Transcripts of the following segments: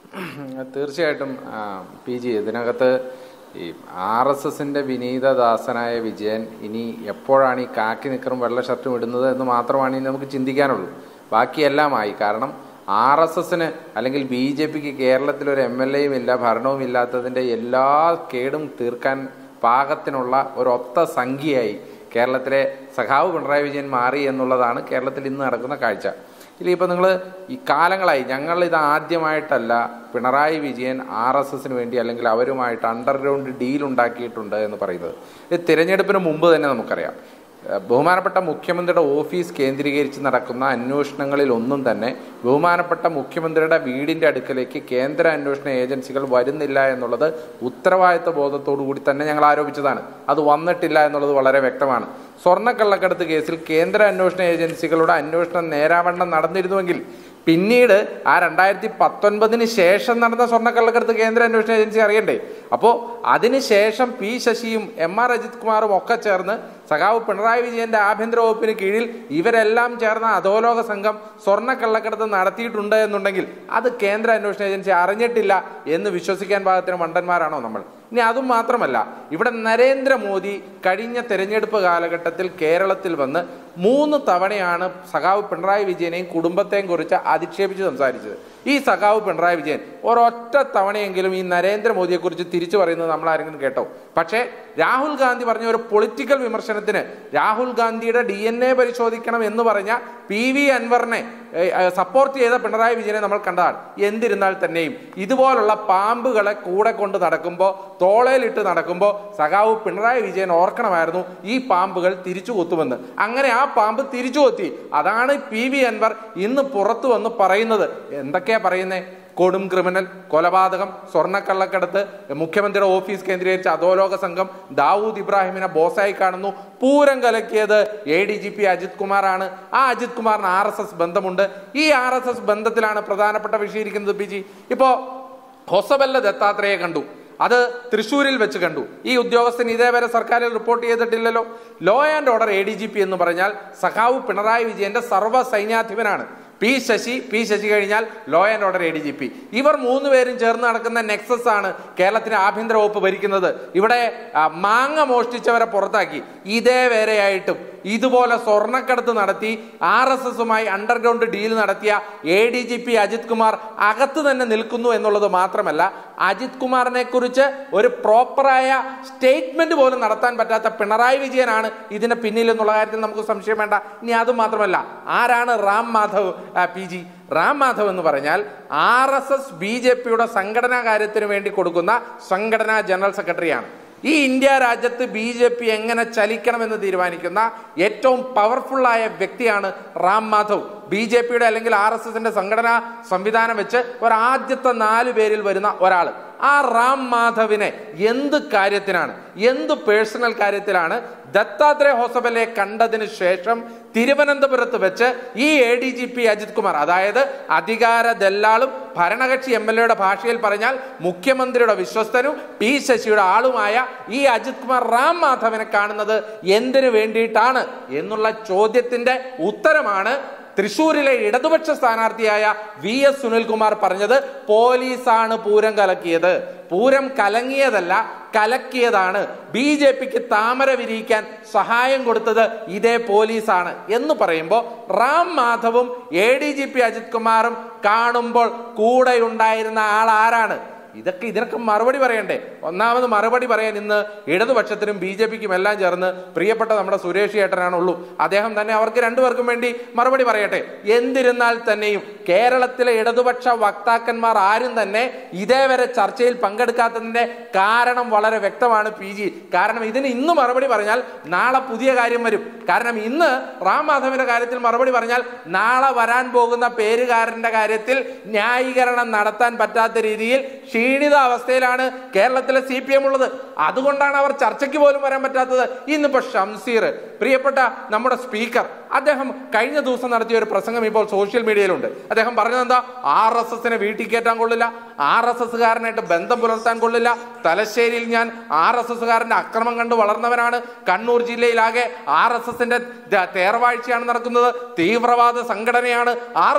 തീർച്ചയായിട്ടും ആ, P G ഇതിനകത്ത് ഈ ആർ എസ് എസിന്റെ വിനീതദാസനായ വിജയൻ ഇനി എപ്പോഴാണ് ഈ കാക്കി നിക്കറും വെള്ള ഷർട്ടും ഇടുന്നത് എന്ന് മാത്രമാണ് ഇനി നമുക്ക് ചിന്തിക്കാനുള്ളൂ ബാക്കിയെല്ലാമായി കാരണം ആർ എസ് എസിന് അല്ലെങ്കിൽ ബി ജെ പിക്ക് കേരളത്തിൽ ഒരു എം എൽ എയും ഇല്ല ഭരണവും ഇല്ലാത്തതിന്റെ എല്ലാ കേടും തീർക്കാൻ പാകത്തിനുള്ള ഒരൊത്ത സംഖ്യയായി കേരളത്തിലെ സഖാവ് പിണറായി വിജയൻ മാറി എന്നുള്ളതാണ് കേരളത്തിൽ ഇന്ന് നടക്കുന്ന കാഴ്ച ഇല്ല ഇപ്പം നിങ്ങൾ ഈ കാലങ്ങളായി ഞങ്ങൾ ഇത് ആദ്യമായിട്ടല്ല പിണറായി വിജയൻ ആർ എസ് എസിന് വേണ്ടി അല്ലെങ്കിൽ അവരുമായിട്ട് അണ്ടർഗ്രൗണ്ട് ഡീൽ ഉണ്ടാക്കിയിട്ടുണ്ട് എന്ന് പറയുന്നത് ഇത് തിരഞ്ഞെടുപ്പിന് മുമ്പ് തന്നെ നമുക്കറിയാം ഏഹ് ബഹുമാനപ്പെട്ട മുഖ്യമന്ത്രിയുടെ ഓഫീസ് കേന്ദ്രീകരിച്ച് നടക്കുന്ന അന്വേഷണങ്ങളിൽ ഒന്നും തന്നെ ബഹുമാനപ്പെട്ട മുഖ്യമന്ത്രിയുടെ വീടിന്റെ അടുക്കലേക്ക് കേന്ദ്ര അന്വേഷണ ഏജൻസികൾ വരുന്നില്ല എന്നുള്ളത് ഉത്തരവാദിത്വ ബോധത്തോടു കൂടി തന്നെ ഞങ്ങൾ ആരോപിച്ചതാണ് അത് വന്നിട്ടില്ല എന്നുള്ളത് വളരെ വ്യക്തമാണ് സ്വർണ്ണക്കള്ളക്കടത്ത് കേസിൽ കേന്ദ്ര അന്വേഷണ ഏജൻസികളുടെ അന്വേഷണം നേരാവണ്ണം നടന്നിരുന്നുവെങ്കിൽ പിന്നീട് ആ രണ്ടായിരത്തി പത്തൊൻപതിന് ശേഷം നടന്ന സ്വർണ്ണക്കള്ളക്കടത്ത് കേന്ദ്ര അന്വേഷണ ഏജൻസി അറിയണ്ടേ അപ്പോൾ അതിനുശേഷം പി ശശിയും എം ആർ അജിത് കുമാറും ഒക്കെ ചേർന്ന് സഖാവ് പിണറായി വിജയന്റെ ആഭ്യന്തര വകുപ്പിന് കീഴിൽ ഇവരെല്ലാം ചേർന്ന അധോലോക സംഘം സ്വർണ്ണക്കള്ളക്കടത്ത് നടത്തിയിട്ടുണ്ട് എന്നുണ്ടെങ്കിൽ അത് കേന്ദ്ര അന്വേഷണ ഏജൻസി അറിഞ്ഞിട്ടില്ല എന്ന് വിശ്വസിക്കാൻ പാകത്തിന് മണ്ടന്മാരാണോ നമ്മൾ ഇനി അതും മാത്രമല്ല ഇവിടെ നരേന്ദ്രമോദി കഴിഞ്ഞ തെരഞ്ഞെടുപ്പ് കാലഘട്ടത്തിൽ കേരളത്തിൽ വന്ന് മൂന്ന് തവണയാണ് സഖാവ് പിണറായി വിജയനെയും കുടുംബത്തെയും കുറിച്ച് അധിക്ഷേപിച്ച് സംസാരിച്ചത് ഈ സഖാവ് പിണറായി വിജയൻ ഒരൊറ്റ തവണയെങ്കിലും ഈ നരേന്ദ്രമോദിയെ കുറിച്ച് തിരിച്ചു പറയുന്നത് നമ്മൾ ആരെങ്കിലും കേട്ടോ പക്ഷേ രാഹുൽ ഗാന്ധി പറഞ്ഞ ഒരു പൊളിറ്റിക്കൽ വിമർശനത്തിന് രാഹുൽ ഗാന്ധിയുടെ ഡി എൻ എ പരിശോധിക്കണം എന്ന് പറഞ്ഞ പി വി അൻവറിനെ സപ്പോർട്ട് ചെയ്ത പിണറായി വിജയനെ നമ്മൾ കണ്ടതാണ് എന്തിരുന്നാൽ തന്നെയും ഇതുപോലുള്ള പാമ്പുകളെ കൂടെ കൊണ്ട് നടക്കുമ്പോൾ തോളയിലിട്ട് നടക്കുമ്പോൾ സഖാവ് പിണറായി വിജയൻ ഓർക്കണമായിരുന്നു ഈ പാമ്പുകൾ തിരിച്ചു കൊത്തുമെന്ന് അങ്ങനെ ആ പാമ്പ് തിരിച്ചു കൊത്തി അതാണ് പി വി അൻവർ ഇന്ന് പുറത്തു വന്ന് പറയുന്നത് എന്തൊക്കെയാ പറയുന്നേ കൊടും ക്രിമിനൽ കൊലപാതകം സ്വർണ്ണക്കള്ളക്കടത്ത് മുഖ്യമന്ത്രിയുടെ ഓഫീസ് കേന്ദ്രീകരിച്ച അധോലോക സംഘം ദാവൂദ് ഇബ്രാഹിമിനെ ബോസായി കാണുന്നു പൂരം കലക്കിയത് A D G P Ajith കുമാറാണ് ആ അജിത് കുമാറിന് ആർ എസ് എസ് ബന്ധമുണ്ട് ഈ ആർ എസ് എസ് ബന്ധത്തിലാണ് പ്രധാനപ്പെട്ട വിഷയം ഇരിക്കുന്നത് പി ജി ഇപ്പോ ഹൊസബല്ല ദത്താത്രേയെ കണ്ടു അത് തൃശ്ശൂരിൽ വെച്ച് കണ്ടു ഈ ഉദ്യോഗസ്ഥൻ ഇതേവരെ സർക്കാരിൽ റിപ്പോർട്ട് ചെയ്തിട്ടില്ലല്ലോ law and order A D G P എന്ന് പറഞ്ഞാൽ സഖാവ് പിണറായി വിജയന്റെ സർവ്വ സൈന്യാധിപനാണ് പി ശശി പി ശശി കഴിഞ്ഞാൽ law and order A D G P ഇവർ മൂന്നുപേരും ചേർന്ന് നടക്കുന്ന നെക്സസ് ആണ് കേരളത്തിന് ആഭ്യന്തര വകുപ്പ് ഭരിക്കുന്നത് ഇവിടെ ആ, മാങ്ങ മോഷ്ടിച്ചവരെ പുറത്താക്കി ഇതേ വരെയായിട്ടും ഇതുപോലെ സ്വർണ്ണക്കടത്ത് നടത്തി ആർ എസ് എസുമായി അണ്ടർഗ്രൗണ്ട് ഡീൽ നടത്തിയ A D G P Ajith Kumar അകത്ത് തന്നെ നിൽക്കുന്നു എന്നുള്ളത് മാത്രമല്ല അജിത് കുമാറിനെ കുറിച്ച് ഒരു പ്രോപ്പറായ സ്റ്റേറ്റ്മെന്റ് പോലും നടത്താൻ പറ്റാത്ത പിണറായി വിജയനാണ് ഇതിന് പിന്നിൽ എന്നുള്ള കാര്യത്തിൽ നമുക്ക് സംശയം വേണ്ട ഇനി അത് മാത്രമല്ല ആരാണ് റാം മാധവ് പി ജി റാം മാധവ് എന്ന് പറഞ്ഞാൽ R S S B J പിയുടെ സംഘടനാ കാര്യത്തിന് വേണ്ടി കൊടുക്കുന്ന സംഘടനാ ജനറൽ സെക്രട്ടറിയാണ് ഈ ഇന്ത്യ രാജ്യത്ത് ബി ജെ പി എങ്ങനെ ചലിക്കണമെന്ന് തീരുമാനിക്കുന്ന ഏറ്റവും പവർഫുള്ളായ വ്യക്തിയാണ് റാം മാധവ് ബി ജെ പിയുടെ അല്ലെങ്കിൽ ആർ എസ് എസിന്റെ സംഘടനാ സംവിധാനം വെച്ച് ഒരാദ്യത്തെ നാല് പേരിൽ വരുന്ന ഒരാൾ ആ റാം മാധവിനെ എന്ത് കാര്യത്തിനാണ് എന്ത് പേഴ്സണൽ കാര്യത്തിലാണ് ദത്താത്രേയ ഹോസബലെ കണ്ടതിന് ശേഷം തിരുവനന്തപുരത്ത് വെച്ച് ഈ A D G P Ajith Kumar അതായത് അധികാര ദല്ലാളും ഭരണകക്ഷി എം എൽ എയുടെ ഭാഷയിൽ പറഞ്ഞാൽ മുഖ്യമന്ത്രിയുടെ വിശ്വസ്തനും പി ശശിയുടെ ആളുമായ ഈ അജിത് കുമാർ റാം മാധവനെ കാണുന്നത് എന്തിനു വേണ്ടിയിട്ടാണ് എന്നുള്ള ചോദ്യത്തിന്റെ ഉത്തരമാണ് തൃശൂരിലെ ഇടതുപക്ഷ സ്ഥാനാർത്ഥിയായ വി എസ് സുനിൽകുമാർ പറഞ്ഞത് പോലീസാണ് പൂരം കലക്കിയത് പൂരം കലങ്ങിയതല്ല കലക്കിയതാണ് ബി ജെ പിക്ക് താമര വിരിയിക്കാൻ സഹായം കൊടുത്തത് ഇതേ പോലീസാണ് എന്ന് പറയുമ്പോൾ റാം മാധവും A D G P Ajith കുമാറും കാണുമ്പോൾ കൂടെ ഉണ്ടായിരുന്ന ആൾ ആരാണ് ഇതൊക്കെ ഇതിനൊക്കെ മറുപടി പറയണ്ടേ ഒന്നാമത് മറുപടി പറയാൻ ഇന്ന് ഇടതുപക്ഷത്തിനും ബി ജെ പിക്കും എല്ലാം ചേർന്ന് പ്രിയപ്പെട്ട നമ്മുടെ സുരേഷ് ചേട്ടനാണുള്ളൂ അദ്ദേഹം തന്നെ അവർക്ക് രണ്ടുപേർക്കും വേണ്ടി മറുപടി പറയട്ടെ എന്തിരുന്നാൽ തന്നെയും കേരളത്തിലെ ഇടതുപക്ഷ വക്താക്കന്മാർ ആരും തന്നെ ഇതേവരെ ചർച്ചയിൽ പങ്കെടുക്കാത്തതിന്റെ കാരണം വളരെ വ്യക്തമാണ് പി ജി കാരണം ഇതിന് ഇന്ന് മറുപടി പറഞ്ഞാൽ നാളെ പുതിയ കാര്യം വരും കാരണം ഇന്ന് റാം മാധവിന്റെ കാര്യത്തിൽ മറുപടി പറഞ്ഞാൽ നാളെ വരാൻ പോകുന്ന പേരുകാരന്റെ കാര്യത്തിൽ ന്യായീകരണം നടത്താൻ പറ്റാത്ത രീതിയിൽ ക്ഷീണിത അവസ്ഥയിലാണ് കേരളത്തിലെ സി പി എം ഉള്ളത് അതുകൊണ്ടാണ് അവർ ചർച്ചയ്ക്ക് പോലും വരാൻ പറ്റാത്തത് ഇന്നിപ്പോ ഷംസീർ പ്രിയപ്പെട്ട നമ്മുടെ സ്പീക്കർ അദ്ദേഹം കഴിഞ്ഞ ദിവസം നടത്തിയ ഒരു പ്രസംഗം ഇപ്പോൾ സോഷ്യൽ മീഡിയയിലുണ്ട് അദ്ദേഹം പറഞ്ഞത് എന്താ ആർ എസ് എസിനെ വീട്ടിൽ കയറ്റാൻ കൊള്ളില്ല ആർ എസ് എസ്സുകാരനായിട്ട് ബന്ധം പുലർത്താൻ കൊള്ളില്ല തലശ്ശേരിയിൽ ഞാൻ ആർ എസ് എസ്സുകാരന്റെ അക്രമം കണ്ട് വളർന്നവനാണ് കണ്ണൂർ ജില്ലയിലാകെ ആർ എസ് എസിന്റെ തേർവാഴ്ചയാണ് നടക്കുന്നത് തീവ്രവാദ സംഘടനയാണ് ആർ എസ് എസ്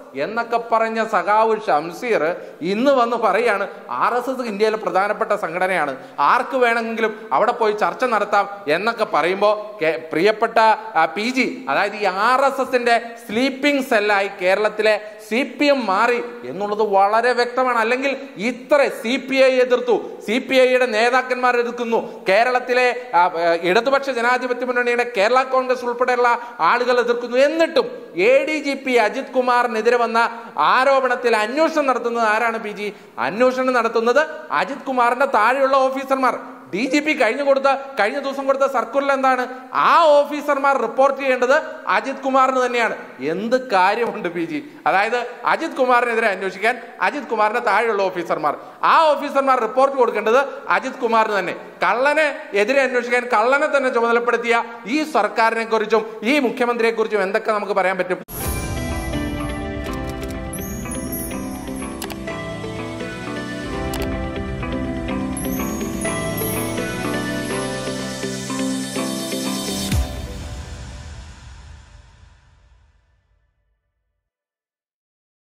എന്നൊക്കെ പറഞ്ഞ സഖാവ് ഷംസീർ ഇന്ന് വന്ന് പറയാണ് ആർ എസ് എസ് ഇന്ത്യയിലെ പ്രധാനപ്പെട്ട സംഘടനയാണ് ആർക്ക് വേണമെങ്കിലും അവിടെ പോയി ചർച്ച നടത്താം എന്നൊക്കെ പറയുമ്പോൾ പ്രിയപ്പെട്ട പി ജി അതായത് ഈ ആർ എസ് എസിന്റെ സ്ലീപ്പിംഗ് സെല്ലായി കേരളത്തിലെ സി പി എം മാറി എന്നുള്ളത് വളരെ വ്യക്തമാണ് അല്ലെങ്കിൽ ഇത്ര സി പി ഐ എതിർത്തു സി പി ഐയുടെ നേതാക്കന്മാർ എതിർക്കുന്നു കേരളത്തിലെ ആ, ആ, ഇടതുപക്ഷ ജനാധിപത്യ മുന്നണിയുടെ കേരള കോൺഗ്രസ് ഉൾപ്പെടെയുള്ള ആളുകൾ എതിർക്കുന്നു എന്നിട്ടും A D G P Ajith കുമാറിനെതിരെ വന്ന ആരോപണത്തിൽ അന്വേഷണം നടത്തുന്നത് ആരാണ് പി ജി അന്വേഷണം നടത്തുന്നത് അജിത് കുമാറിന്റെ താഴെയുള്ള ഓഫീസർമാർ ഡി ജി പി കഴിഞ്ഞു കൊടുത്ത കഴിഞ്ഞ ദിവസം കൊടുത്ത സർക്കുലർ എന്താണ് ആ ഓഫീസർമാർ റിപ്പോർട്ട് ചെയ്യേണ്ടത് അജിത് കുമാറിന് തന്നെയാണ് എന്ത് കാര്യമുണ്ട് പി ജി അതായത് അജിത് കുമാറിനെതിരെ അന്വേഷിക്കാൻ അജിത് കുമാറിന്റെ താഴെയുള്ള ഓഫീസർമാർ ആ ഓഫീസർമാർ റിപ്പോർട്ട് കൊടുക്കേണ്ടത് അജിത് കുമാറിന് തന്നെ കള്ളനെ എതിരെ അന്വേഷിക്കാൻ കള്ളനെ തന്നെ ചുമതലപ്പെടുത്തിയ ഈ സർക്കാരിനെ കുറിച്ചും ഈ മുഖ്യമന്ത്രിയെ കുറിച്ചും എന്തൊക്കെ നമുക്ക് പറയാൻ പറ്റും